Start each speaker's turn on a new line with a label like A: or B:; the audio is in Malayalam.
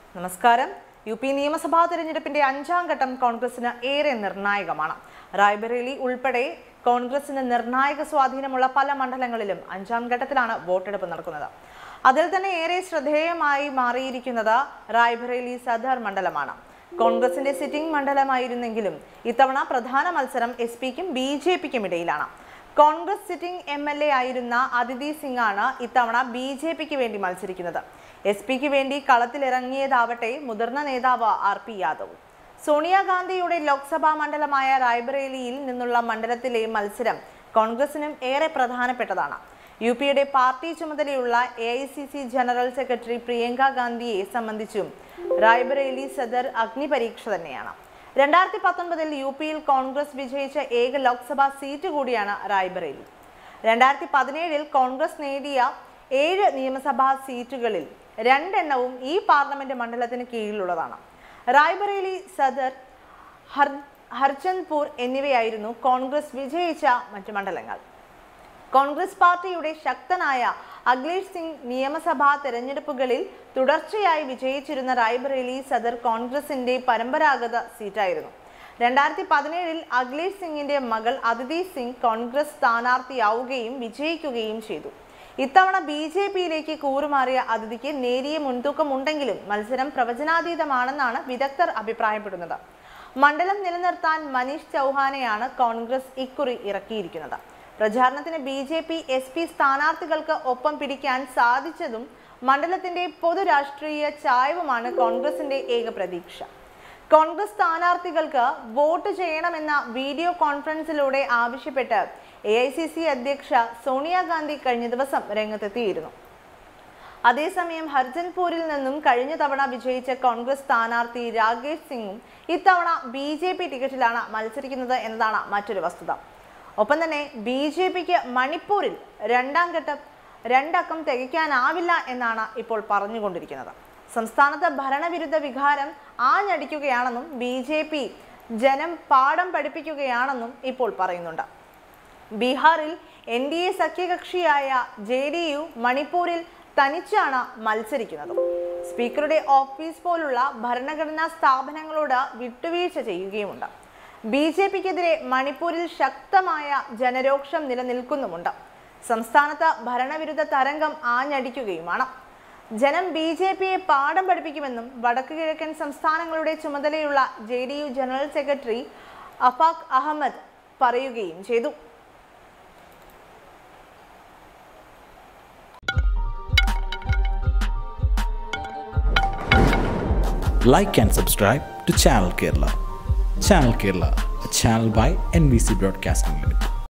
A: നമസ്കാരം യു പി നിയമസഭാ തെരഞ്ഞെടുപ്പിന്റെ അഞ്ചാം ഘട്ടം കോൺഗ്രസിന് ഏറെ നിർണായകമാണ് റായ്ബറേലി ഉൾപ്പെടെ കോൺഗ്രസിന് നിർണായക സ്വാധീനമുള്ള പല മണ്ഡലങ്ങളിലും അഞ്ചാം ഘട്ടത്തിലാണ് വോട്ടെടുപ്പ് നടക്കുന്നത് അതിൽ തന്നെ ഏറെ ശ്രദ്ധേയമായി മാറിയിരിക്കുന്നത് റായ്ബറേലി സദർ മണ്ഡലമാണ് കോൺഗ്രസിന്റെ സിറ്റിംഗ് മണ്ഡലമായിരുന്നെങ്കിലും ഇത്തവണ പ്രധാന മത്സരം എസ് പിക്കും ബി ജെ പിക്കും ഇടയിലാണ് Congress sitting M L A ആയിരുന്ന അതിഥി സിംഗ് ആണ് ഇത്തവണ ബി ജെ പിക്ക് വേണ്ടി മത്സരിക്കുന്നത് എസ് പിക്ക് വേണ്ടി കളത്തിലിറങ്ങിയതാവട്ടെ മുതിർന്ന നേതാവ് ആർ പി യാദവ് സോണിയാഗാന്ധിയുടെ ലോക്സഭാ മണ്ഡലമായ റായ്ബറേലിയിൽ നിന്നുള്ള മണ്ഡലത്തിലെ മത്സരം കോൺഗ്രസിനും ഏറെ പ്രധാനപ്പെട്ടതാണ് യു പിയുടെ പാർട്ടി ചുമതലയുള്ള A I C C general secretary Priyanka ഗാന്ധിയെ സംബന്ധിച്ചും റായ്ബറേലി സദർ അഗ്നിപരീക്ഷ തന്നെയാണ് രണ്ടായിരത്തി പത്തൊൻപതിൽ യു പിയിൽ കോൺഗ്രസ് വിജയിച്ച ഏക ലോക്സഭാ സീറ്റ് കൂടിയാണ് റായ്ബറേലി രണ്ടായിരത്തി പതിനേഴിൽ കോൺഗ്രസ് നേടിയ ഏഴ് നിയമസഭാ സീറ്റുകളിൽ രണ്ടെണ്ണവും ഈ പാർലമെന്റ് മണ്ഡലത്തിന് കീഴിലുള്ളതാണ് റായ്ബറേലി സദർ ഹർ ഹർചന്ദ്പൂർ എന്നിവയായിരുന്നു കോൺഗ്രസ് വിജയിച്ച മറ്റ് മണ്ഡലങ്ങൾ കോൺഗ്രസ് പാർട്ടിയുടെ ശക്തനായ അഖിലേഷ് സിംഗ് നിയമസഭാ തെരഞ്ഞെടുപ്പുകളിൽ തുടർച്ചയായി വിജയിച്ചിരുന്ന റായ്ബറേലി സദർ കോൺഗ്രസിന്റെ പരമ്പരാഗത സീറ്റായിരുന്നു രണ്ടായിരത്തി പതിനേഴിൽ അഖിലേഷ് സിംഗിന്റെ മകൾ അതിഥി സിംഗ് കോൺഗ്രസ് സ്ഥാനാർത്ഥിയാവുകയും വിജയിക്കുകയും ചെയ്തു ഇത്തവണ ബി ജെ പിയിലേക്ക് കൂറുമാറിയ അതിഥിക്ക് നേരിയ മുൻതൂക്കമുണ്ടെങ്കിലും മത്സരം പ്രവചനാതീതമാണെന്നാണ് വിദഗ്ധർ അഭിപ്രായപ്പെടുന്നത് മണ്ഡലം നിലനിർത്താൻ മനീഷ് ചൗഹാനെയാണ് കോൺഗ്രസ് ഇക്കുറി ഇറക്കിയിരിക്കുന്നത് പ്രചാരണത്തിന് B J P S P സ്ഥാനാർത്ഥികൾക്ക് ഒപ്പം പിടിക്കാൻ സാധിച്ചതും മണ്ഡലത്തിന്റെ പൊതു രാഷ്ട്രീയ ചായവുമാണ് കോൺഗ്രസിന്റെ ഏക പ്രതീക്ഷ കോൺഗ്രസ് സ്ഥാനാർത്ഥികൾക്ക് വോട്ട് ചെയ്യണമെന്ന വീഡിയോ കോൺഫറൻസിലൂടെ ആവശ്യപ്പെട്ട് എ ഐ സി സി അധ്യക്ഷ സോണിയാഗാന്ധി കഴിഞ്ഞ ദിവസം രംഗത്തെത്തിയിരുന്നു അതേസമയം ഹർജൻപൂരിൽ നിന്നും കഴിഞ്ഞ തവണ വിജയിച്ച കോൺഗ്രസ് സ്ഥാനാർത്ഥി രാകേഷ് സിംഗും ഇത്തവണ ബി ജെ പി ടിക്കറ്റിലാണ് മത്സരിക്കുന്നത് എന്നതാണ് മറ്റൊരു വസ്തുത ഒപ്പം തന്നെ ബി ജെ പിക്ക് മണിപ്പൂരിൽ രണ്ടാം ഘട്ടം രണ്ടക്കം തികയ്ക്കാനാവില്ല എന്നാണ് ഇപ്പോൾ പറഞ്ഞുകൊണ്ടിരിക്കുന്നത് സംസ്ഥാനത്ത് ഭരണവിരുദ്ധ വികാരം ആഞ്ഞടിക്കുകയാണെന്നും ബി ജെ പി ജനം പാഠം പഠിപ്പിക്കുകയാണെന്നും ഇപ്പോൾ പറയുന്നുണ്ട് ബീഹാറിൽ എൻ ഡി എ സഖ്യകക്ഷിയായ ജെ ഡി യു മണിപ്പൂരിൽ തനിച്ചാണ് മത്സരിക്കുന്നത് സ്പീക്കറുടെ ഓഫീസ് പോലുള്ള ഭരണഘടനാ സ്ഥാപനങ്ങളോട് വിട്ടുവീഴ്ച ചെയ്യുകയുമുണ്ട് ബി ജെ പിക്കെതിരെ മണിപ്പൂരിൽ ശക്തമായ ജനരോക്ഷം നിലനിൽക്കുന്നുമുണ്ട് സംസ്ഥാനത്ത് ഭരണവിരുദ്ധ തരംഗം ആഞ്ഞടിക്കുകയുമാണ് ജനം ബി ജെ പിയെ പാഠം പഠിപ്പിക്കുമെന്നും വടക്കു കിഴക്കൻ സംസ്ഥാനങ്ങളുടെ ചുമതലയുള്ള J D U general secretary Afaq Ahmed പറയുകയും ചെയ്തു
B: like and subscribe to Channel Kerala. Channel Kerala, a channel by NBC Broadcasting Limited.